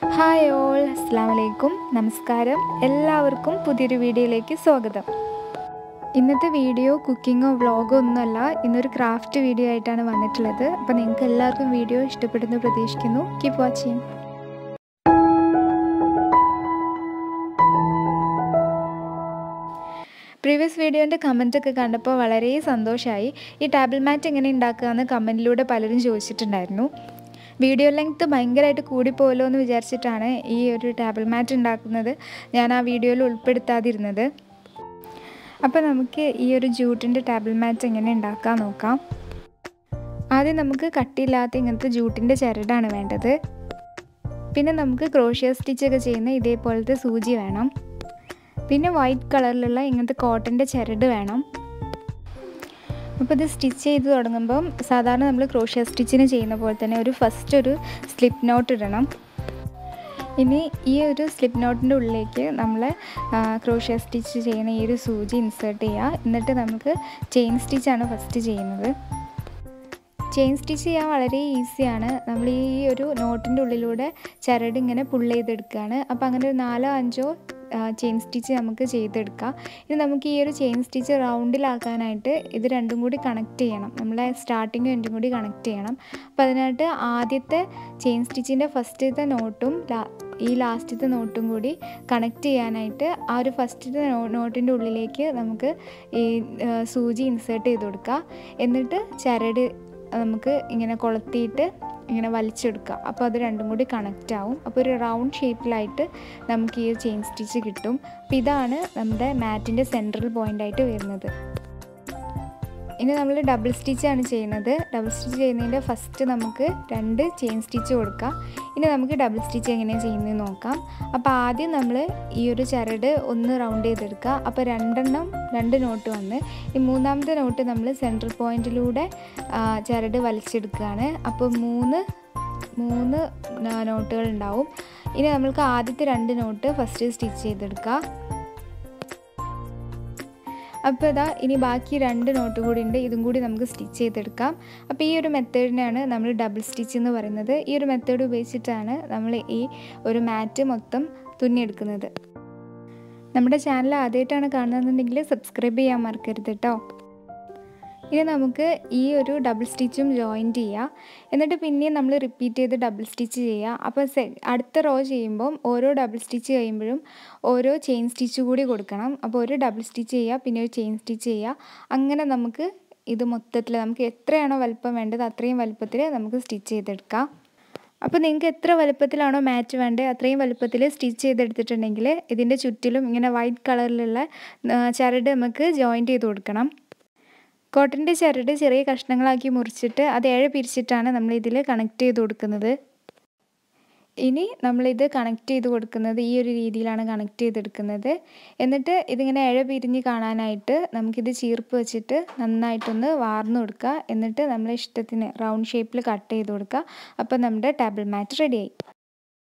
hi all അസ്സാം വലൈക്കും നമസ്കാരം എല്ലാവർക്കും പുതിയൊരു വീഡിയോയിലേക്ക് സ്വാഗതം ഇന്നത്തെ വീഡിയോ കുക്കിങ്ങോ വ്ളോഗോ ഒന്നുമല്ല ഇന്നൊരു ക്രാഫ്റ്റ് വീഡിയോ ആയിട്ടാണ് വന്നിട്ടുള്ളത് അപ്പോൾ നിങ്ങൾക്ക് എല്ലാവർക്കും വീഡിയോ ഇഷ്ടപ്പെടുന്നു പ്രതീക്ഷിക്കുന്നു കീപ് വാച്ചിങ് പ്രീവിയസ് വീഡിയോൻ്റെ കമൻറ്റൊക്കെ കണ്ടപ്പോൾ വളരെ സന്തോഷമായി ഈ ടേബിൾ മാറ്റ് എങ്ങനെ ഉണ്ടാക്കുകയെന്ന് കമൻറ്റിലൂടെ പലരും ചോദിച്ചിട്ടുണ്ടായിരുന്നു വീഡിയോ ലെങ്ത്ത് ഭയങ്കരമായിട്ട് കൂടിപ്പോയല്ലോ എന്ന് വിചാരിച്ചിട്ടാണ് ഈ ഒരു ടേബിൾ മാറ്റ് ഉണ്ടാക്കുന്നത് ഞാൻ ആ വീഡിയോയിൽ ഉൾപ്പെടുത്താതിരുന്നത് അപ്പോൾ നമുക്ക് ഈ ഒരു ജൂട്ടിൻ്റെ ടേബിൾ മാറ്റ് എങ്ങനെ ഉണ്ടാക്കാൻ നോക്കാം ആദ്യം നമുക്ക് കട്ടിയില്ലാത്ത ഇങ്ങനത്തെ ജൂട്ടിൻ്റെ ചരടാണ് വേണ്ടത് പിന്നെ നമുക്ക് ക്രോഷ്യ സ്റ്റിച്ചൊക്കെ ചെയ്യുന്ന ഇതേപോലത്തെ സൂചി വേണം പിന്നെ വൈറ്റ് കളറിലുള്ള ഇങ്ങനത്തെ കോട്ടൻ്റെ ചരട് വേണം അപ്പോൾ ഇത് സ്റ്റിച്ച് ചെയ്ത് തുടങ്ങുമ്പം സാധാരണ നമ്മൾ ക്രോഷ്യ സ്റ്റിച്ചിന് ചെയ്യുന്ന പോലെ തന്നെ ഒരു ഫസ്റ്റ് ഒരു സ്ലിപ്പ് നോട്ട് ഇടണം ഇനി ഈ ഒരു സ്ലിപ്പ് നോട്ടിൻ്റെ ഉള്ളിലേക്ക് നമ്മൾ ക്രോഷ്യ സ്റ്റിച്ച് ചെയ്യുന്ന ഈ ഒരു സൂചി ഇൻസേർട്ട് ചെയ്യുക എന്നിട്ട് നമുക്ക് ചെയിൻ സ്റ്റിച്ചാണ് ഫസ്റ്റ് ചെയ്യുന്നത് ചെയിൻ സ്റ്റിച്ച് ചെയ്യാൻ വളരെ ഈസിയാണ് നമ്മൾ ഈ ഒരു നോട്ടിൻ്റെ ഉള്ളിലൂടെ ചരട് ഇങ്ങനെ പുള്ള് ചെയ്തെടുക്കുകയാണ് അപ്പോൾ അങ്ങനെ ഒരു നാലോ അഞ്ചോ ചെയിൻ സ്റ്റിച്ച് നമുക്ക് ചെയ്തെടുക്കാം ഇനി നമുക്ക് ഈ ഒരു ചെയിൻ സ്റ്റിച്ച് റൗണ്ടിലാക്കാനായിട്ട് ഇത് രണ്ടും കൂടി കണക്ട് ചെയ്യണം നമ്മളെ സ്റ്റാർട്ടിങ്ങും എൻഡും കൂടി കണക്ട് ചെയ്യണം അപ്പോൾ അതിനായിട്ട് ആദ്യത്തെ ചെയിൻ സ്റ്റിച്ചിൻ്റെ ഫസ്റ്റത്തെ നോട്ടും ഈ ലാസ്റ്റത്തെ നോട്ടും കൂടി കണക്ട് ചെയ്യാനായിട്ട് ആ ഒരു ഫസ്റ്റത്തെ നോട്ടിൻ്റെ ഉള്ളിലേക്ക് നമുക്ക് ഈ സൂചി ഇൻസേർട്ട് ചെയ്ത് കൊടുക്കുക എന്നിട്ട് ചരട് നമുക്ക് ഇങ്ങനെ കൊളുത്തിയിട്ട് ഇങ്ങനെ വലിച്ചെടുക്കുക അപ്പോൾ അത് രണ്ടും കൂടി കണക്റ്റ് ആവും അപ്പോൾ ഒരു റൗണ്ട് ഷേപ്പിലായിട്ട് നമുക്ക് ഈ ചെയിൻ സ്റ്റിച്ച് കിട്ടും അപ്പോൾ ഇതാണ് നമ്മുടെ മാറ്റിൻ്റെ സെൻട്രൽ പോയിൻ്റായിട്ട് വരുന്നത് ഇനി നമ്മൾ ഡബിൾ സ്റ്റിച്ചാണ് ചെയ്യുന്നത് ഡബിൾ സ്റ്റിച്ച് ചെയ്യുന്നതിൻ്റെ ഫസ്റ്റ് നമുക്ക് രണ്ട് ചെയിൻ സ്റ്റിച്ച് കൊടുക്കാം ഇനി നമുക്ക് ഡബിൾ സ്റ്റിച്ച് എങ്ങനെയാണ് ചെയ്യുന്നത് നോക്കാം അപ്പോൾ ആദ്യം നമ്മൾ ഈ ഒരു ചരട് ഒന്ന് റൗണ്ട് ചെയ്തെടുക്കുക അപ്പോൾ രണ്ടെണ്ണം രണ്ട് നോട്ട് വന്ന് ഈ മൂന്നാമത്തെ നോട്ട് നമ്മൾ സെൻട്രൽ പോയിൻറ്റിലൂടെ ചരട് വലിച്ചെടുക്കുകയാണ് അപ്പോൾ മൂന്ന് മൂന്ന് നോട്ടുകൾ ഉണ്ടാവും ഇനി നമ്മൾക്ക് ആദ്യത്തെ രണ്ട് നോട്ട് ഫസ്റ്റ് സ്റ്റിച്ച് ചെയ്തെടുക്കുക അപ്പോൾ ഇതാ ഇനി ബാക്കി രണ്ട് നോട്ട് കൂടി ഉണ്ട് ഇതും കൂടി നമുക്ക് സ്റ്റിച്ച് ചെയ്തെടുക്കാം അപ്പോൾ ഈ ഒരു മെത്തേഡിനാണ് നമ്മൾ ഡബിൾ സ്റ്റിച്ച് എന്ന് പറയുന്നത് ഈ ഒരു മെത്തേഡ് ഉപയോഗിച്ചിട്ടാണ് നമ്മൾ ഈ ഒരു മാറ്റ് മൊത്തം തുന്നിയെടുക്കുന്നത് നമ്മുടെ ചാനൽ ആദ്യമായിട്ടാണ് കാണുന്നതെന്നുണ്ടെങ്കിൽ സബ്സ്ക്രൈബ് ചെയ്യാൻ മറക്കരുത് കേട്ടോ ഇനി നമുക്ക് ഈ ഒരു ഡബിൾ സ്റ്റിച്ചും ജോയിൻറ്റ് ചെയ്യുക എന്നിട്ട് പിന്നെയും നമ്മൾ റിപ്പീറ്റ് ചെയ്ത് ഡബിൾ സ്റ്റിച്ച് ചെയ്യുക അപ്പോൾ അടുത്ത റോ ചെയ്യുമ്പം ഓരോ ഡബിൾ സ്റ്റിച്ച് കഴിയുമ്പോഴും ഓരോ ചെയിൻ സ്റ്റിച്ച് കൂടി കൊടുക്കണം അപ്പോൾ ഒരു ഡബിൾ സ്റ്റിച്ച് ചെയ്യുക പിന്നെ ഒരു ചെയിൻ സ്റ്റിച്ച് ചെയ്യുക അങ്ങനെ നമുക്ക് ഇത് മൊത്തത്തിൽ നമുക്ക് എത്രയാണോ വലുപ്പം വേണ്ടത് അത്രയും വലുപ്പത്തിൽ നമുക്ക് സ്റ്റിച്ച് ചെയ്തെടുക്കാം അപ്പോൾ നിങ്ങൾക്ക് എത്ര വലുപ്പത്തിലാണോ മാറ്റ് വേണ്ടത് അത്രയും വലുപ്പത്തിൽ സ്റ്റിച്ച് ചെയ്തെടുത്തിട്ടുണ്ടെങ്കിൽ ഇതിൻ്റെ ചുറ്റിലും ഇങ്ങനെ വൈറ്റ് കളറിലുള്ള ചരട് നമുക്ക് ജോയിൻറ്റ് ചെയ്ത് കൊടുക്കണം കോട്ടൻ്റെ ചരട് ചെറിയ കഷ്ണങ്ങളാക്കി മുറിച്ചിട്ട് അത് ഏഴ് പിരിച്ചിട്ടാണ് നമ്മൾ ഇതിൽ കണക്ട് ചെയ്ത് കൊടുക്കുന്നത് ഇനി നമ്മളിത് കണക്ട് ചെയ്ത് കൊടുക്കുന്നത് ഈ ഒരു രീതിയിലാണ് കണക്ട് ചെയ്തെടുക്കുന്നത് എന്നിട്ട് ഇതിങ്ങനെ ഇഴ പിരിഞ്ഞ് കാണാനായിട്ട് നമുക്കിത് ചീർപ്പ് വെച്ചിട്ട് നന്നായിട്ടൊന്ന് വാർന്നു കൊടുക്കുക എന്നിട്ട് നമ്മളെ ഇഷ്ടത്തിന് റൗണ്ട് ഷേപ്പിൽ കട്ട് ചെയ്ത് കൊടുക്കുക അപ്പോൾ നമ്മുടെ ടേബിൾ മാറ്റ് റെഡിയായി